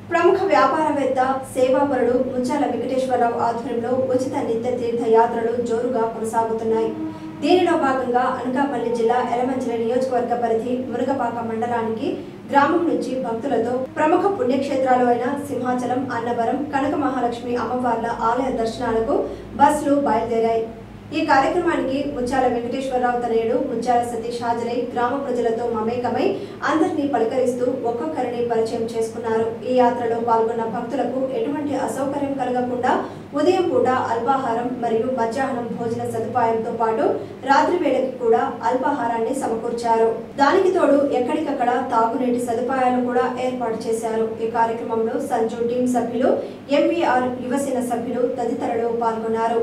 ప్రముఖ వ్యాపారవేత్త సేవాపరుడు ముచ్చాల వెంకటేశ్వరరావు ఆధ్వర్యంలో ఉచిత నిత్య తీర్థ యాత్రలు జోరుగా కొనసాగుతున్నాయి దీనిలో భాగంగా అనకాపల్లి జిల్లా ఎలమంచిల నియోజకవర్గ పరిధి మురుగపాక మండలానికి గ్రామం నుంచి భక్తులతో ప్రముఖ పుణ్యక్షేత్రాలు అయిన సింహాచలం అన్నవరం కనక మహాలక్ష్మి అమ్మవార్ల ఆలయ దర్శనాలకు బస్సులు బయలుదేరాయి ఈ కార్యక్రమానికి ముత్యాల వెంకటేశ్వరరావు తనయుడు ముత్యాల సతీష్ హాజరై గ్రామ ప్రజలతో మమేకమై అందరినీ పలకరిస్తూ ఒక్కొక్కరిని పరిచయం చేసుకున్నారు ఈ యాత్రలో పాల్గొన్న భక్తులకు ఎటువంటి అసౌకర్యం కలగకుండా ఉదయం పూట అల్పాహారం మరియు మధ్యాహ్నం భోజన సదుపాయంతో పాటు రాత్రి వేళకి కూడా అల్పాహారాన్ని సమకూర్చారు దానికి తోడు ఎక్కడికక్కడ తాగునీటి సదుపాయాలు కూడా ఏర్పాటు చేశారు ఈ కార్యక్రమంలో సంజు టీం సభ్యులు ఎంవీఆర్ యువసేన సభ్యులు తదితరులు పాల్గొన్నారు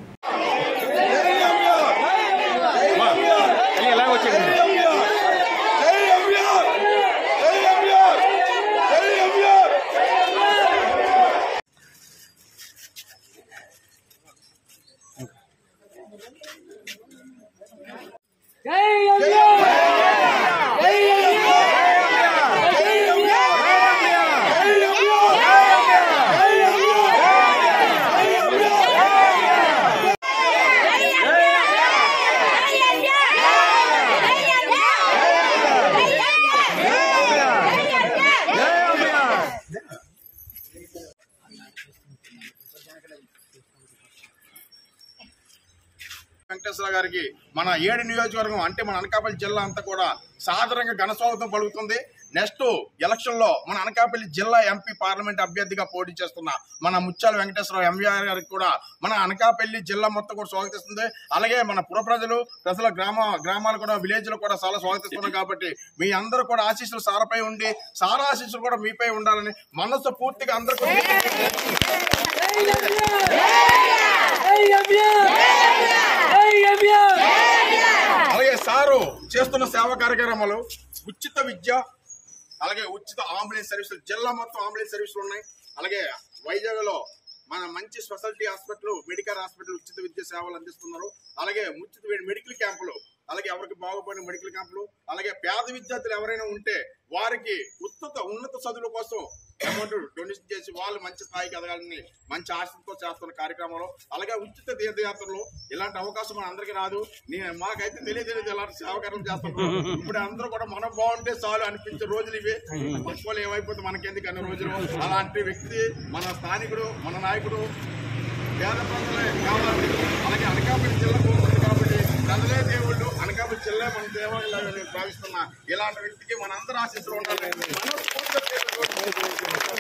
ఎలా వచ్చింది వెంకటేశ్వర గారికి మన ఏడు నియోజకవర్గం అంటే మన అనకాపల్లి జిల్లా అంతా కూడా సాధారణంగా ఘన స్వాగతం పలుకుతుంది నెక్స్ట్ ఎలక్షన్ లో మన అనకాపల్లి జిల్లా ఎంపీ పార్లమెంట్ అభ్యర్థిగా పోటీ చేస్తున్న మన ముత్యాల వెంకటేశ్వరరావు ఎంవీఆర్ గారికి కూడా మన అనకాపల్లి జిల్లా మొత్తం కూడా స్వాగతిస్తుంది అలాగే మన పుర ప్రజలు ప్రజల గ్రామ గ్రామాలు కూడా విలేజ్ లో కూడా చాలా స్వాగతిస్తున్నారు కాబట్టి మీ అందరూ కూడా ఆశీస్సులు సారపై ఉండి సారా ఆశీస్సులు కూడా మీపై ఉండాలని మనసు పూర్తిగా అందరూ అలాగే సారు చేస్తున్న సేవా కార్యక్రమాలు ఉచిత విద్య అలాగే ఉచిత అంబులెన్స్ సర్వీసులు జిల్లా మొత్తం అంబులెన్స్ సర్వీసులు ఉన్నాయి అలాగే వైజాగ్ లో మన మంచి స్పెషాలిటీ హాస్పిటల్ మెడికల్ హాస్పిటల్ ఉచిత విద్య సేవలు అందిస్తున్నారు అలాగే ఉచిత మెడికల్ క్యాంపులు అలాగే ఎవరికి బాగుపడిన మెడికల్ క్యాంపులు అలాగే పేద విద్యార్థులు ఎవరైనా ఉంటే వారికి ఉత్తత ఉన్నత చదువుల కోసం అమౌంట్ డొనేషన్ చేసి వాళ్ళు మంచి స్థాయికి ఎదగాలని మంచి ఆశతో చేస్తున్న కార్యక్రమంలో అలాగే ఉచిత తీర్థయాత్రలు ఇలాంటి అవకాశం మన అందరికీ రాదు నేను మాకైతే తెలియదు ఇలాంటి సేవకరం చేస్తున్నాం ఇప్పుడు అందరూ కూడా మనం బాగుంటే చాలు అనిపించే రోజులు ఇవి పక్షులు ఏమైపోతే మనకెందుకు అన్ని రోజులు అలాంటి వ్యక్తి మన స్థానికుడు మన నాయకుడు పేద ప్రజలే కావాలి అలాగే అనకాపల్లి జిల్లా బాగుంటుంది కాబట్టి ప్రజలే దేవుళ్ళు అనకాపల్లి జిల్లా మన దేవాలయాలు భావిస్తున్న ఇలాంటి వ్యక్తికి మనందరూ ఆశిస్తూ ఉండాలి మనస్ఫూర్తిగా చేసే